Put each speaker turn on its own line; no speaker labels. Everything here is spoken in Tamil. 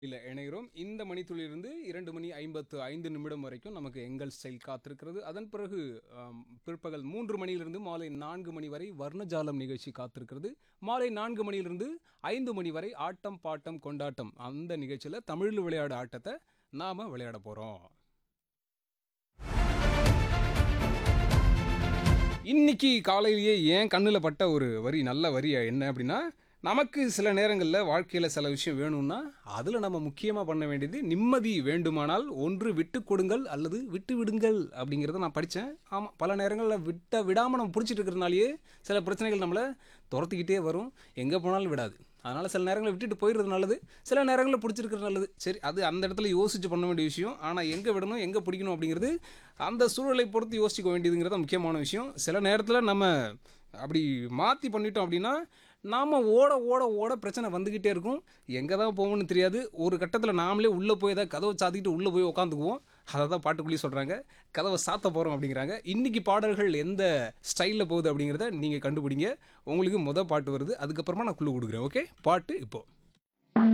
இல்லை இணைகிறோம் இந்த மணித்துளியிலிருந்து இரண்டு மணி ஐம்பத்து ஐந்து நிமிடம் வரைக்கும் நமக்கு எங்கள் ஸ்டைல் காத்திருக்கிறது அதன் பிறகு ஆம், பிற்பகல் மூன்று மணியிலிருந்து மாலை நான்கு மணி வரை வர்ணஜாலம் நிகழ்ச்சி காத்திருக்கிறது மாலை நான்கு மணியிலிருந்து ஐந்து மணி வரை ஆட்டம் பாட்டம் கொண்டாட்டம் அந்த நிகழ்ச்சியில் தமிழில் விளையாட ஆட்டத்தை நாம் விளையாட போகிறோம் இன்னைக்கு காலையிலேயே ஏன் கண்ணில் பட்ட ஒரு வரி நல்ல வரி என்ன அப்படின்னா நமக்கு சில நேரங்களில் வாழ்க்கையில் சில விஷயம் வேணும்னா அதில் நம்ம முக்கியமாக பண்ண வேண்டியது நிம்மதி வேண்டுமானால் ஒன்று விட்டு கொடுங்கள் அல்லது விட்டு விடுங்கள் அப்படிங்கிறத நான் படித்தேன் ஆமாம் பல நேரங்களில் விட்ட விடாமல் நம்ம பிடிச்சிட்டு இருக்கிறனாலேயே சில பிரச்சனைகள் நம்மளை துரத்திக்கிட்டே வரும் எங்கே போனாலும் விடாது அதனால் சில நேரங்களில் விட்டுட்டு போயிடுறது நல்லது சில நேரங்களில் பிடிச்சிருக்கிறது நல்லது சரி அது அந்த இடத்துல யோசிச்சு பண்ண வேண்டிய விஷயம் ஆனால் எங்கே விடணும் எங்கே பிடிக்கணும் அப்படிங்கிறது அந்த சூழலை பொறுத்து யோசிக்க வேண்டியதுங்கிறது முக்கியமான விஷயம் சில நேரத்தில் நம்ம அப்படி மாற்றி பண்ணிட்டோம் அப்படின்னா நாம் ஓட ஓட ஓட பிரச்சனை வந்துக்கிட்டே இருக்கும் எங்கே தான் போகணும்னு தெரியாது ஒரு கட்டத்தில் நாமளே உள்ளே போய் ஏதாவது கதவை சாத்திக்கிட்டு உள்ளே போய் உட்காந்துக்குவோம் அதை தான் பாட்டுக்குள்ளேயே சொல்கிறாங்க கதவை சாத்த போகிறோம் அப்படிங்கிறாங்க இன்றைக்கி பாடல்கள் எந்த ஸ்டைலில் போகுது அப்படிங்கிறத நீங்கள் கண்டுபிடிங்க உங்களுக்கு முத பாட்டு வருது அதுக்கப்புறமா நான் குழு கொடுக்குறேன் ஓகே பாட்டு இப்போது